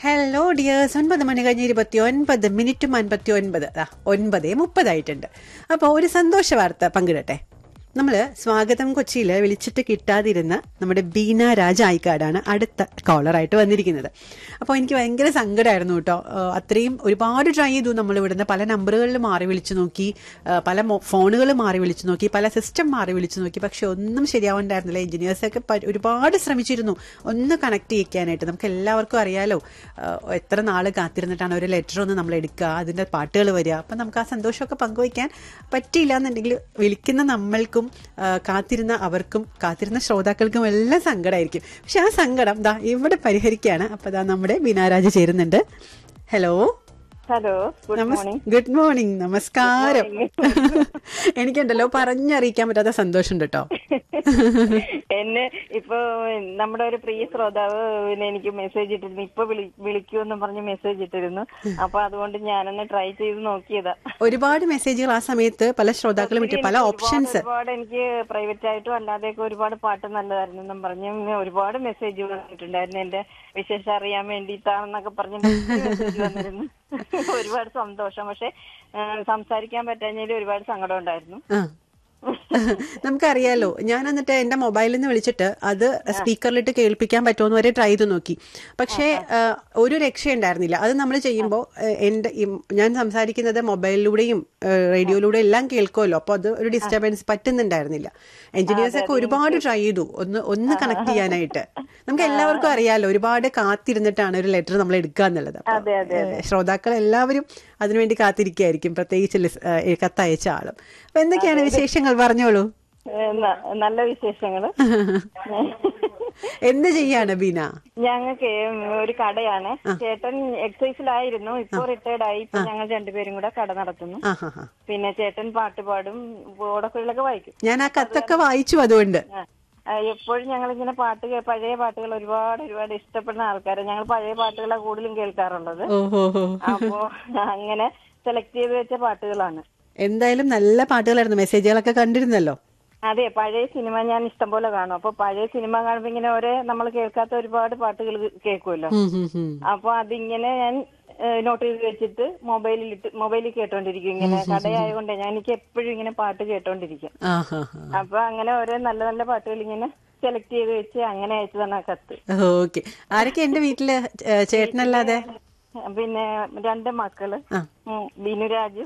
Hello dears ഒൻപത് മണി കഴിഞ്ഞ് ഇരുപത്തി ഒൻപത് മിനിറ്റും അൻപത്തി ഒൻപത് ദാ, ഒൻപതേ മുപ്പതായിട്ടുണ്ട് അപ്പോൾ ഒരു സന്തോഷ വാർത്ത പങ്കിടട്ടെ നമ്മൾ സ്വാഗതം കൊച്ചിയിൽ വിളിച്ചിട്ട് കിട്ടാതിരുന്ന നമ്മുടെ ബീന രാജ ആയിക്കാടാണ് അടുത്ത കോളറായിട്ട് വന്നിരിക്കുന്നത് അപ്പോൾ എനിക്ക് ഭയങ്കര സങ്കടമായിരുന്നു കേട്ടോ ഏഹ് അത്രയും ഒരുപാട് ട്രൈ ചെയ്തു നമ്മൾ ഇവിടുന്ന് പല നമ്പറുകളിൽ മാറി വിളിച്ചു നോക്കി ഏഹ് പല ഫോണുകൾ മാറി വിളിച്ചു നോക്കി പല സിസ്റ്റം മാറി വിളിച്ചു നോക്കി പക്ഷെ ഒന്നും ശരിയാവുണ്ടായിരുന്നില്ല എഞ്ചിനീയേഴ്സൊക്കെ പ- ഒരുപാട് ശ്രമിച്ചിരുന്നു ഒന്ന് കണക്ട് ചെയ്യിക്കാനായിട്ട് നമുക്ക് എല്ലാവർക്കും അറിയാലോ ഏഹ് എത്ര നാൾ കാത്തിരുന്നിട്ടാണ് ഒരു ലെറ്റർ ഒന്ന് നമ്മൾ എടുക്കുക അതിന്റെ പാട്ടുകൾ വരിക അപ്പം നമുക്ക് ആ സന്തോഷമൊക്കെ പങ്കുവയ്ക്കാൻ പറ്റിയില്ല എന്നുണ്ടെങ്കിൽ വിളിക്കുന്ന നമ്മൾക്കും ആ, കാത്തിരുന്ന അവർക്കും കാത്തിരുന്ന ശ്രോതാക്കൾക്കും എല്ലാം സങ്കടമായിരിക്കും പക്ഷെ ആ സങ്കടം ദാ ഇവിടെ പരിഹരിക്കുകയാണ് അപ്പൊ ദാ നമ്മുടെ ബിനാരാജ് ചേരുന്നുണ്ട് hello hello good morning good morning നമസ്കാരം എനിക്കുണ്ടല്ലോ പറഞ്ഞറിയിക്കാൻ പറ്റാത്ത സന്തോഷമുണ്ട് കേട്ടോ എന്നെ ഇപ്പൊ നമ്മുടെ ഒരു പ്രിയ ശ്രോതാവ് പിന്നെ എനിക്ക് മെസ്സേജ് ഇട്ടിരുന്നു ഇപ്പൊ വിളി വിളിക്കൂന്ന് പറഞ്ഞ് മെസ്സേജ് ഇട്ടിരുന്നു അപ്പൊ അതുകൊണ്ട് ഞാനൊന്ന് ട്രൈ ചെയ്ത് നോക്കിയതാ ഒരുപാട് മെസ്സേജുകൾ ആ സമയത്ത് പല ശ്രോതാക്കളും ഇട്ടു പല ഒരുപാട് ഓപ്ഷൻസ് ഒരുപാട് എനിക്ക് പ്രൈവറ്റ് ആയിട്ടും അല്ലാതെയൊക്കെ ഒരുപാട് പാട്ട് നല്ലതായിരുന്നു എന്നും പറഞ്ഞ് ഇങ്ങനെ ഒരുപാട് മെസ്സേജുകൾ വന്നിട്ടുണ്ടായിരുന്നു എന്റെ വിശേഷം അറിയാൻ വേണ്ടിയിട്ടാണെന്നൊക്കെ പറഞ്ഞ് മെസ്സേജ് വന്നിരുന്നു ഒരുപാട് സന്തോഷം പക്ഷെ സംസാരിക്കാൻ പറ്റാഞ്ഞതിൽ ഒരുപാട് സങ്കടം ഉണ്ടായിരുന്നു ആ നമുക്കറിയാലോ ഞാൻ എന്നിട്ട് എന്റെ മൊബൈലിൽ നിന്ന് വിളിച്ചിട്ട് അത് സ്പീക്കറിലിട്ട് കേൾപ്പിക്കാൻ പറ്റുമെന്ന് വരെ ട്രൈ ചെയ്ത് നോക്കി പക്ഷേ ആ, ഒരു രക്ഷയുണ്ടായിരുന്നില്ല അത് നമ്മൾ ചെയ്യുമ്പോൾ എന്റെ ഈ ഞാൻ സംസാരിക്കുന്നത് മൊബൈലിലൂടെയും റേഡിയോയിലൂടെയും എല്ലാം കേൾക്കുമല്ലോ അപ്പോൾ അത് ഒരു ഡിസ്റ്റർബൻസ് പറ്റുന്നുണ്ടായിരുന്നില്ല എഞ്ചിനീയേഴ്സ് ഒക്കെ ഒരുപാട് ട്രൈ ചെയ്തു ഒന്ന് ഒന്ന് കണക്ട് ചെയ്യാനായിട്ട് നമുക്ക് എല്ലാവർക്കും അറിയാലോ ഒരുപാട് കാത്തിരുന്നിട്ടാണ് ഒരു ലെറ്റർ നമ്മൾ എടുക്കുക എന്നുള്ളത് അപ്പൊ, അതെ, അതെ, ഏഹ്, ശ്രോതാക്കൾ എല്ലാവരും അതിനുവേണ്ടി കാത്തിരിക്കുകയായിരിക്കും പ്രത്യേകിച്ച് ലിസ്- ഏഹ്, കത്തയച്ച ആളും അപ്പൊ എന്തൊക്കെയാണ് വിശേഷങ്ങൾ പറഞ്ഞോളൂ ഏ, ന- നല്ല വിശേഷങ്ങള് എന്ത് ചെയ്യാണ് ബീന ഞങ്ങൾക്ക് ഒരു കടയാണ് ചേട്ടൻ എക്സൈസിലായിരുന്നു ഇപ്പൊ റിട്ടയർഡ് ആയി ഇപ്പൊ ഞങ്ങൾ രണ്ടുപേരും കൂടെ കട നടത്തുന്നു ആ ഹാ ഹാ പിന്നെ ചേട്ടൻ പാട്ട് പാടും ഓടക്കുഴലൊക്കെ വായിക്കും ഞാൻ ആ കത്തൊക്കെ വായിച്ചു അതുകൊണ്ട് ആ. ആ, എപ്പോഴും ഞങ്ങൾ ഇങ്ങനെ പാട്ട് കേ- പഴയ പാട്ടുകൾ ഒരുപാട് ഒരുപാട് ഇഷ്ടപ്പെടുന്ന ആൾക്കാരാണ് ഞങ്ങൾ പഴയ പാട്ടുകളാണ് കൂടുതലും കേൾക്കാറുള്ളത് ഓഹോ ഹോ അപ്പോ അങ്ങനെ സെലക്ട് ചെയ്ത് വെച്ച പാട്ടുകളാണ് എന്തായാലും നല്ല പാട്ടുകളായിരുന്നു മെസ്സേജുകളൊക്കെ കണ്ടിരുന്നല്ലോ അതെ പഴയ സിനിമ ഞാൻ ഇഷ്ടംപോലെ കാണും അപ്പൊ പഴയ സിനിമ കാണുമ്പോ ഇങ്ങനെ ഒരേ നമ്മൾ കേൾക്കാത്ത ഒരുപാട് പാട്ടുകൾ കേൾക്കുമല്ലോ ഉം, ഉം, ഉം. അപ്പൊ അതിങ്ങനെ ഞാൻ നോട്ട് ചെയ്ത് വെച്ചിട്ട് മൊബൈലിൽ ഇട്ട് മൊബൈലിൽ കേട്ടോണ്ടിരിക്കും ഇങ്ങനെ കടയായതുകൊണ്ട് ഞാൻ എനിക്ക് എപ്പോഴും ഇങ്ങനെ പാട്ട് കേട്ടോണ്ടിരിക്കും ആ ഹാ ഹാ അപ്പൊ അങ്ങനെ ഓരോ നല്ല നല്ല പാട്ടുകൾ ഇങ്ങനെ സെലക്ട് ചെയ്ത് വെച്ച് അങ്ങനെ അയച്ചതാണ് ആ കത്ത് ഓക്കെ ആരൊക്കെ എന്റെ വീട്ടില് ഏഹ്, ചേട്ടനല്ലാതെ പിന്നെ രണ്ട് മക്കള് ആ. ഉം, ബിനുരാജ്